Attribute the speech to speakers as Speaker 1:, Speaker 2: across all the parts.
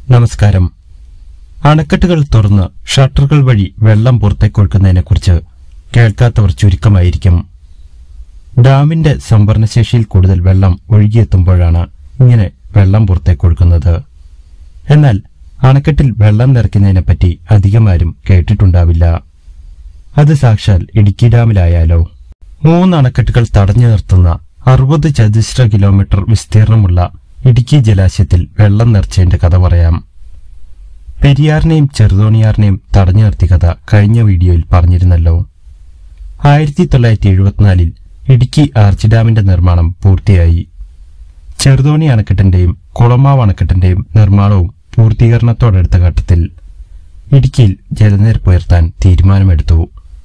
Speaker 1: നമസ്കാരം അണക്കെട്ടുകൾ തുറന്ന് ഷട്ടറുകൾ വഴി വെള്ളം പുറത്തേക്കൊഴുക്കുന്നതിനെക്കുറിച്ച് കേൾക്കാത്തവർ ചുരുക്കമായിരിക്കും ഡാമിന്റെ സംഭരണശേഷിയിൽ കൂടുതൽ വെള്ളം ഒഴുകിയെത്തുമ്പോഴാണ് ഇങ്ങനെ വെള്ളം പുറത്തേക്കൊഴുക്കുന്നത് എന്നാൽ അണക്കെട്ടിൽ വെള്ളം നിറയ്ക്കുന്നതിനെപ്പറ്റി അധികമാരും കേട്ടിട്ടുണ്ടാവില്ല അത് സാക്ഷാൽ ഇടുക്കി ഡാമിലായാലോ മൂന്ന് അണക്കെട്ടുകൾ തടഞ്ഞു നിർത്തുന്ന അറുപത് ചതുശ്ര കിലോമീറ്റർ വിസ്തീർണമുള്ള ഇടുക്കി ജലാശയത്തിൽ വെള്ളം നിറച്ചതിന്റെ കഥ പറയാം പെരിയാറിനെയും ചെറുതോണിയാറിനെയും തടഞ്ഞു നിർത്തിയ കഥ കഴിഞ്ഞ വീഡിയോയിൽ പറഞ്ഞിരുന്നല്ലോ ആയിരത്തി തൊള്ളായിരത്തി എഴുപത്തിനാലിൽ ഇടുക്കി ആർച്ച് ഡാമിന്റെ നിർമ്മാണം പൂർത്തിയായി ചെറുതോണി അണക്കെട്ടിന്റെയും കുളമാവ് അണക്കെട്ടിന്റെയും നിർമ്മാണവും പൂർത്തീകരണത്തോടടുത്ത ഘട്ടത്തിൽ ഇടുക്കിയിൽ ജലനിരപ്പ് ഉയർത്താൻ തീരുമാനമെടുത്തു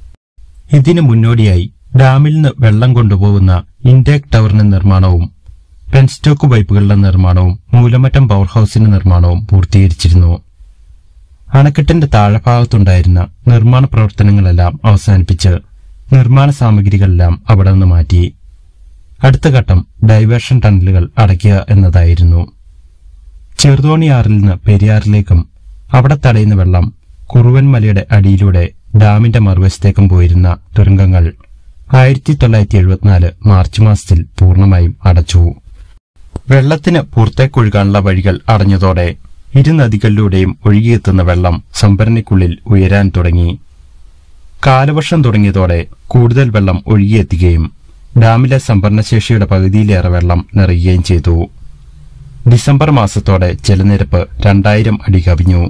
Speaker 1: ഇതിനു മുന്നോടിയായി ഡാമിൽ നിന്ന് വെള്ളം കൊണ്ടുപോകുന്ന ഇൻടേക്ക് ടവറിന്റെ നിർമ്മാണവും പെൻസ്റ്റോക്ക് പൈപ്പുകളുടെ നിർമ്മാണവും മൂലമറ്റം പവർ ഹൌസിന്റെ നിർമ്മാണവും പൂർത്തീകരിച്ചിരുന്നു അണക്കെട്ടിന്റെ താഴെഭാഗത്തുണ്ടായിരുന്ന നിർമ്മാണ പ്രവർത്തനങ്ങളെല്ലാം അവസാനിപ്പിച്ച് നിർമ്മാണ സാമഗ്രികളെല്ലാം അവിടെ നിന്ന് മാറ്റി അടുത്ത ഘട്ടം ഡൈവേർഷൻ ടണലുകൾ അടയ്ക്കുക എന്നതായിരുന്നു ചെറുതോണിയാറിൽ നിന്ന് പെരിയാറിലേക്കും അവിടെ തടയുന്ന വെള്ളം കുറുവൻമലയുടെ അടിയിലൂടെ ഡാമിന്റെ മറുവശത്തേക്കും പോയിരുന്ന തുരങ്കങ്ങൾ ആയിരത്തി തൊള്ളായിരത്തി എഴുപത്തിനാല് മാർച്ച് മാസത്തിൽ പൂർണ്ണമായും അടച്ചു വെള്ളത്തിന് പുറത്തേക്കൊഴുകാനുള്ള വഴികൾ അടഞ്ഞതോടെ ഇരു നദികളിലൂടെയും ഒഴുകിയെത്തുന്ന വെള്ളം സംഭരണിക്കുള്ളിൽ ഉയരാൻ തുടങ്ങി കാലവർഷം തുടങ്ങിയതോടെ കൂടുതൽ വെള്ളം ഒഴുകിയെത്തുകയും ഡാമിലെ സംഭരണശേഷിയുടെ പകുതിയിലേറെ വെള്ളം നിറയുകയും ചെയ്തു ഡിസംബർ മാസത്തോടെ ജലനിരപ്പ് രണ്ടായിരം അടി കവിഞ്ഞു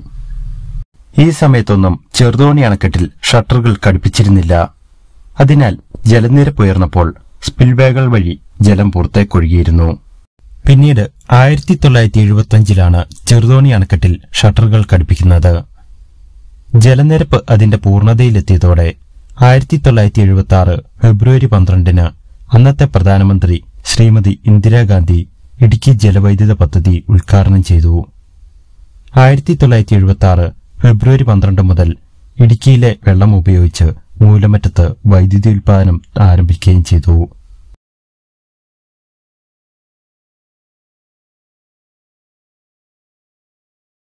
Speaker 1: ഈ സമയത്തൊന്നും ചെറുതോണി അണക്കെട്ടിൽ ഷട്ടറുകൾ ഘടിപ്പിച്ചിരുന്നില്ല അതിനാൽ ജലനിരപ്പ് ഉയർന്നപ്പോൾ സ്പിൽവേകൾ വഴി ജലം പുറത്തേക്കൊഴുകിയിരുന്നു പിന്നീട് ആയിരത്തി തൊള്ളായിരത്തി എഴുപത്തിയഞ്ചിലാണ് ചെറുതോണി അണക്കെട്ടിൽ ഷട്ടറുകൾ ഘടിപ്പിക്കുന്നത് ജലനിരപ്പ് അതിന്റെ പൂർണ്ണതയിലെത്തിയതോടെ ആയിരത്തി തൊള്ളായിരത്തി എഴുപത്തി ആറ് ഫെബ്രുവരി പന്ത്രണ്ടിന് അന്നത്തെ പ്രധാനമന്ത്രി ശ്രീമതി ഇന്ദിരാഗാന്ധി ഇടുക്കി ജലവൈദ്യുത പദ്ധതി ഉദ്ഘാടനം ചെയ്തു ആയിരത്തി തൊള്ളായിരത്തി എഴുപത്തി ആറ് ഫെബ്രുവരി പന്ത്രണ്ട് മുതൽ ഇടുക്കിയിലെ വെള്ളം ഉപയോഗിച്ച് മൂലമറ്റത്ത് വൈദ്യുതി ഉൽപാദനം ആരംഭിക്കുകയും ചെയ്തു